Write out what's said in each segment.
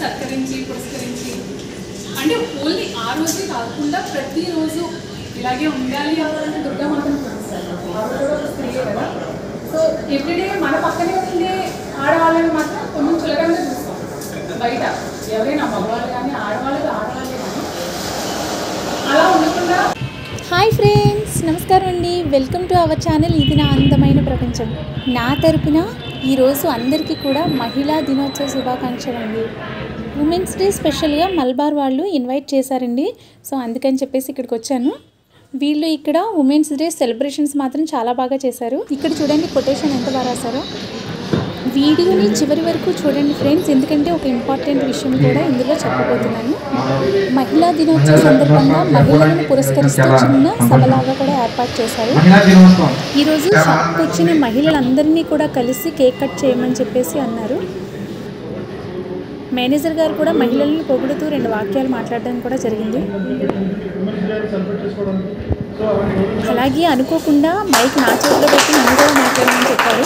సత్కరించి పురస్కరించి అంటే ఓన్లీ ఆ రోజే కాకుండా ప్రతిరోజు ఇలాగే ఉండాలి అవ్వాలంటే దుర్గామాతను పూజిస్తారు ఆవిడ కూడా ఒక స్త్రీయే కదా సో ఎవ్రీడే మన పక్కనే ఉండే ఆడవాళ్ళని మాత్రం కొంచెం చులకనగా చూస్తాం బయట ఎవరైనా మగవాళ్ళు కానీ ఆడవాళ్ళు ఆడవాళ్ళే కానీ అలా ఉండకుండా హాయ్ ఫ్రెండ్స్ నమస్కారం అండి వెల్కమ్ టు అవర్ ఛానల్ ఇది నా అందమైన ప్రపంచం నా తరపున ఈరోజు అందరికీ కూడా మహిళా దినోత్సవ శుభాకాంక్షలు అండి ఉమెన్స్ డే స్పెషల్గా మల్బార్ వాళ్ళు ఇన్వైట్ చేశారండి సో అందుకని చెప్పేసి ఇక్కడికి వచ్చాను వీళ్ళు ఇక్కడ ఉమెన్స్ డే సెలబ్రేషన్స్ మాత్రం చాలా బాగా చేశారు ఇక్కడ చూడండి కొటేషన్ ఎంత బాగా రాశారో వీడియోని చివరి వరకు చూడండి ఫ్రెండ్స్ ఎందుకంటే ఒక ఇంపార్టెంట్ విషయం కూడా ఇందులో చెప్పబోతున్నాను మహిళా దినోత్సవ సందర్భంగా మహిళలను పురస్కరిస్తూ చిన్న సభలాగా కూడా ఏర్పాటు చేశారు మహిళా దినోత్సవం ఈరోజు షాప్కి వచ్చిన మహిళలందరినీ కూడా కలిసి కేక్ కట్ చేయమని చెప్పేసి అన్నారు మేనేజర్ గారు కూడా మహిళలను పొగుడుతూ రెండు వాక్యాలు మాట్లాడడం కూడా జరిగింది అలాగే అనుకోకుండా మైక్ నా చేతిలో పెట్టి నన్ను కూడా మాట్లాడమని చెప్పారు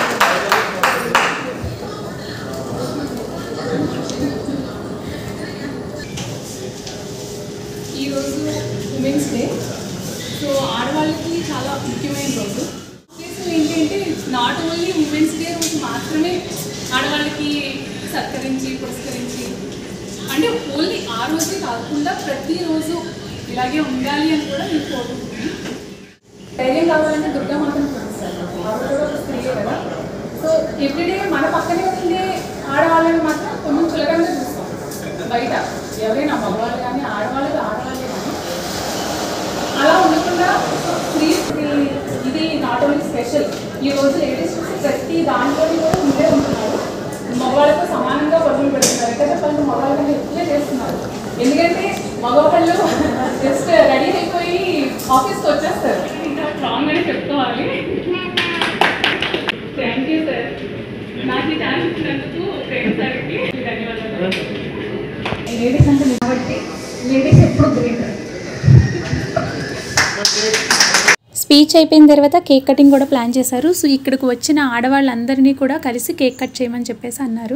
ఈరోజు ఉమెన్స్ డే సో ఆడవాళ్ళకి చాలా ముఖ్యమైన రోజు ఉద్దేశం ఏంటంటే నాట్ ఓన్లీ ఉమెన్స్ డే రోజు మాత్రమే ఆడవాళ్ళకి సత్కరించి పురస్కరించి అంటే ఓన్లీ ఆ రోజే కాకుండా ప్రతిరోజు ఇలాగే ఉండాలి అని కూడా నేను కోరుకుంటున్నాను ధైర్యం కావాలంటే దుర్గామాతను పూజిస్తారు ఆవిడ కూడా ఒక స్త్రీయే కదా సో ఎవ్రీడే మన పక్కనే ఉండే ఆడవాళ్ళని మాత్రం కొంచెం చులకనగా చూస్తాం బయట ఎవరైనా మగవాళ్ళు కానీ ఆడవాళ్ళు ఆడవాళ్ళే కానీ అలా ఉండకుండా స్త్రీ ఇది నాట్ ఓన్లీ స్పెషల్ ఈ రోజు లేడీస్ చూసి ప్రతి దాంట్లో కూడా ముందే ఉంటున్నారు మగవాళ్ళతో సమానంగా పనులు పెడుతున్నారు ఎక్కడ పనులు మగవాళ్ళ కంటే ఎక్కువే చేస్తున్నారు ఎందుకంటే మగవాళ్ళు జస్ట్ రెడీ అయిపోయి ఆఫీస్కి వచ్చేస్తారు ఇంకా స్ట్రాంగ్ అని చెప్పుకోవాలి థ్యాంక్ యూ సార్ నాకు ఈ ఛాన్స్ ఇచ్చినందుకు ప్రేమ్ సార్కి ధన్యవాదాలు లేడీస్ అంటే కాబట్టి లేడీస్ ఎప్పుడు గ్రేట్ స్పీచ్ అయిపోయిన తర్వాత కేక్ కటింగ్ కూడా ప్లాన్ చేశారు సో ఇక్కడికి వచ్చిన ఆడవాళ్ళందరినీ కూడా కలిసి కేక్ కట్ చేయమని చెప్పేసి అన్నారు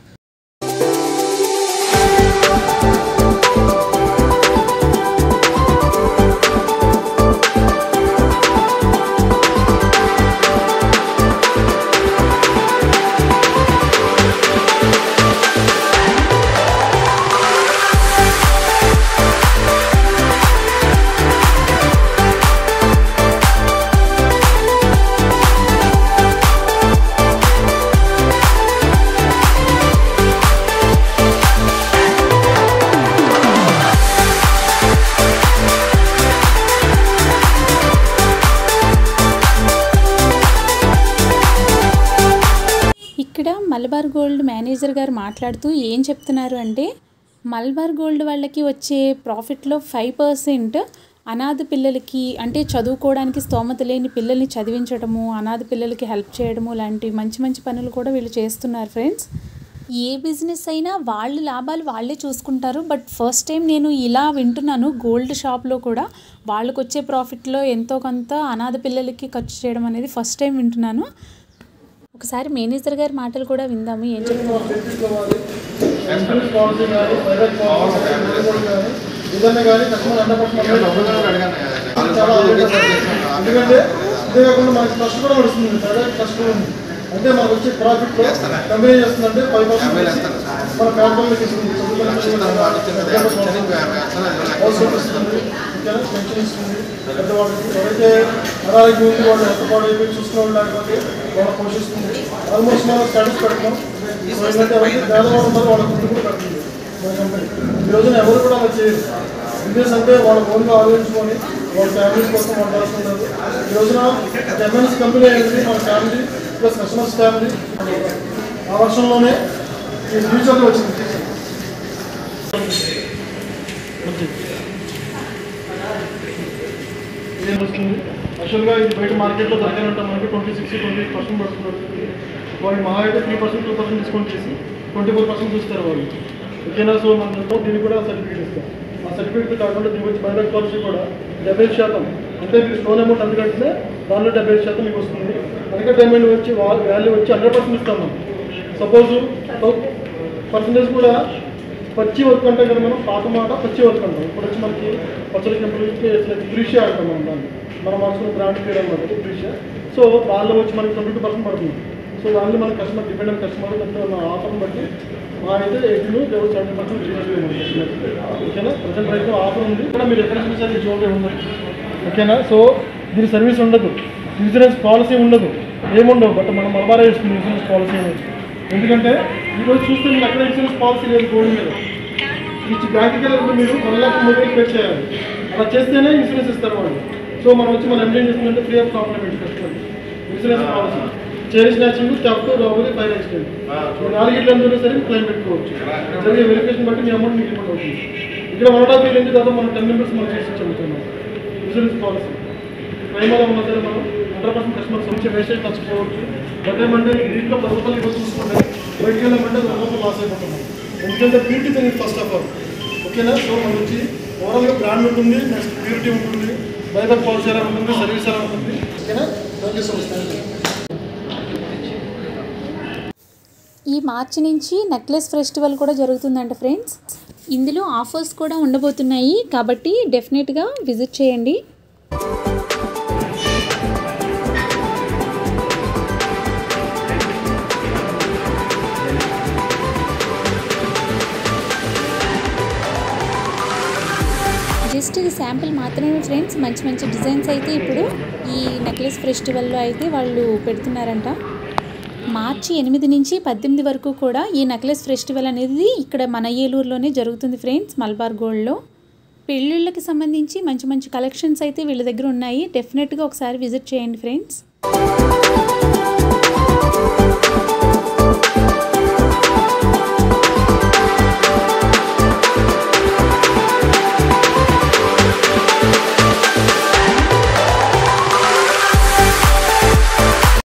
ఇక్కడ మలబార్ గోల్డ్ మేనేజర్ గారు మాట్లాడుతూ ఏం చెప్తున్నారు అంటే మలబార్ గోల్డ్ వాళ్ళకి వచ్చే ప్రాఫిట్లో ఫైవ్ పర్సెంట్ అనాథ పిల్లలకి అంటే చదువుకోవడానికి స్తోమత లేని పిల్లల్ని చదివించడము అనాథ పిల్లలకి హెల్ప్ చేయడము లాంటి మంచి మంచి పనులు కూడా వీళ్ళు చేస్తున్నారు ఫ్రెండ్స్ ఏ బిజినెస్ అయినా వాళ్ళ లాభాలు వాళ్ళే చూసుకుంటారు బట్ ఫస్ట్ టైం నేను ఇలా వింటున్నాను గోల్డ్ షాప్లో కూడా వాళ్ళకు వచ్చే ప్రాఫిట్లో ఎంతో కొంత అనాథ పిల్లలకి ఖర్చు చేయడం అనేది ఫస్ట్ టైం వింటున్నాను ఒకసారి మేనేజర్ గారి మాటలు కూడా విందాము ఏం చెప్తున్నారు ఇన్సూరెన్స్ పాలసీ కానీ ప్రైవేట్ పాలసీ కానీ ఏదైనా కానీ కస్టమర్ హండ్రెడ్ పర్సెంట్ చాలా ఎందుకంటే ఇదే కాకుండా మనకి ట్రస్ట్ కూడా వస్తుంది ప్రైవేట్ ట్రస్ట్ కూడా ఉంది అంటే మనకు వచ్చే ప్రాఫిట్ లో కంపెనీ చేస్తుందంటే ఫైవ్ పర్సెంట్ మన ఫ్యామిలీకి ఇస్తుంది హౌస్ ఇస్తుంది ఇంకేనా పెన్షన్ ఇస్తుంది పెద్దవాళ్ళకి ఎవరైతే అనారోగ్యం ఉంది వాళ్ళు ఎంత పాడైపోయి చూసుకునే వాళ్ళు లేకపోతే వాళ్ళ పోషిస్తుంది ఆల్మోస్ట్ మనం స్టాటస్ పెడతాం సో ఏంటంటే ఎవరైతే పేదవాళ్ళు ఉన్నారో వాళ్ళ ఫుడ్ కూడా పెడుతుంది మన కంపెనీ ఈ రోజున ఎవరు కూడా అలా చేయరు బిజినెస్ అంటే వాళ్ళ ఓన్గా ఆలోచించుకొని వాళ్ళ ఫ్యామిలీస్ కోసం వాళ్ళు రాస్తున్నారు ఈ రోజున ఎంఎన్ఎస్ కంపెనీ అనేది మన ఫ్యామిలీ ప్లస్ కస్టమర్స్ ఫ్యామిలీ ఆ వర్షంలోనే ఈ ఫ్యూచర్లో వచ్చింది ఏం వస్తుంది యాక్చువల్గా ఇది బయట మార్కెట్లో దొరకాలంటే మనకి twenty six twenty eight percent పడుతుంది వాళ్ళు మహా అయితే three percent two percent discount చేసి ట్వంటీ ఫోర్ పర్సెంట్ చూస్తారు వాళ్ళు ఓకేనా సో మనకు దీనికి కూడా సర్టిఫికేట్ ఇస్తాం ఆ సర్టిఫికేట్ కాకుండా దీనికి వచ్చి బైబ్యాక్ పాలసీ కూడా డెబ్బై ఐదు శాతం అంటే మీకు స్టోన్ అమౌంట్ అంత కడితే దానిలో డెబ్బై ఐదు శాతం మీకు వస్తుంది అందుకే డైమండ్ వచ్చి వాల్యూ వచ్చి హండ్రెడ్ పర్సెంట్ ఇస్తాం మనం సపోజ్ పర్సంటేజ్ కూడా పచ్చి వర్క్ అంటే కదా మనం పాత మాట పచ్చి వర్క్ అంటాం ఇప్పుడు వచ్చి మనకి పచ్చడి కంపెనీకి బ్రిషియా అంటాం మనం దాన్ని మనం మార్చుకున్న బ్రాండ్ పేరు అనమాట బ్రిషియా సో వాళ్ళు వచ్చి మనకి ట్వంటీ టూ పర్సెంట్ పడుతుంది సో దాన్ని మన కస్టమర్ డిపెండెంట్ కస్టమర్ అంటే మన ఆఫర్ని బట్టి మా అయితే ఎయిటీన్ ఎవరు సెవెంటీ పర్సెంట్ ఓకేనా ప్రజెంట్ రైతు ఆఫర్ ఉంది ఇక్కడ మీరు ఎక్కడ చూసినా సరే జ్యువెలరీ ఉంది ఓకేనా సో దీని సర్వీస్ ఉండదు ఇన్సూరెన్స్ పాలసీ ఉండదు ఏముండవు బట్ మనం మలబారా ఇస్తుంది ఇన్సూరెన్స్ పాలసీ అనేది ఎందుకంటే ఈరోజు చూస్తే మీకు అక్కడ ఇన్సూరెన్స్ పాలసీ లేదు గోల్డ్ మీద ఇచ్చి బ్యాంక్కి వెళ్ళి మీరు వన్ లాక్ మూడు వేలు పే చేయాలి అలా చేస్తేనే ఇన్సూరెన్స్ ఇస్తారు వాళ్ళు సో మనం వచ్చి మనం ఏం చేస్తుందంటే free of compliment customer insurance policy chain snatching theft రాబోయే ఫైర్ యాక్సిడెంట్ ఈ నాలుగిట్లో అందులో సరే క్లెయిమ్ పెట్టుకోవచ్చు జరిగే వెరిఫికేషన్ బట్టి మీ అమౌంట్ మీకు రిఫండ్ అవుతుంది ఇక్కడ వన్ ఆఫ్ ఇయర్ నుంచి దాదాపు మనం టెన్ మెంబర్స్ మనం చేసి చెబుతున్నాం ఇన్సూరెన్స్ పాలసీ క్లెయిమ్ అలా ఉన్నా సరే మనం హండ్రెడ్ పర్సెంట్ కస్టమర్స్ వచ్చి వేస్టేజ్ తచ్చుకోవచ్చు బట్ ఏమంటే దీంట్లో పది రూపాయలు ఇవ్వ చూసుకుంటే బయటికి వెళ్ళామంటే రెండు రూపాయలు లాస్ అయిపోతున్నాం ఎందుకంటే ప్యూరిటీ తెలియదు ఫస్ట్ ఆఫ్ ఆల్ ఓకేనా సో మనం వచ్చి ఓవరాల్గా బ్రాండ్ ఉంటుంది నెక్స్ట్ ప్యూరిటీ ఉంటుంది బైబర్ పాలసీ ఎలా ఉంటుంది సర్వీస్ ఎలా ఉంటుంది ఓకేనా thank you so much thank you ఈ మార్చి నుంచి నెక్లెస్ ఫెస్టివల్ కూడా జరుగుతుందంట ఫ్రెండ్స్ ఇందులో ఆఫర్స్ కూడా ఉండబోతున్నాయి కాబట్టి డెఫినెట్గా విజిట్ చేయండి జస్ట్ ఇది శాంపిల్ మాత్రమే ఫ్రెండ్స్ మంచి మంచి డిజైన్స్ అయితే ఇప్పుడు ఈ నెక్లెస్ ఫెస్టివల్లో అయితే వాళ్ళు పెడుతున్నారంట మార్చి ఎనిమిది నుంచి పద్దెనిమిది వరకు కూడా ఈ నెక్లెస్ ఫెస్టివల్ అనేది ఇక్కడ మన ఏలూరులోనే జరుగుతుంది ఫ్రెండ్స్ మల్బార్ గోల్డ్లో పెళ్ళిళ్ళకి సంబంధించి మంచి మంచి కలెక్షన్స్ అయితే వీళ్ళ దగ్గర ఉన్నాయి డెఫినెట్గా ఒకసారి విజిట్ చేయండి ఫ్రెండ్స్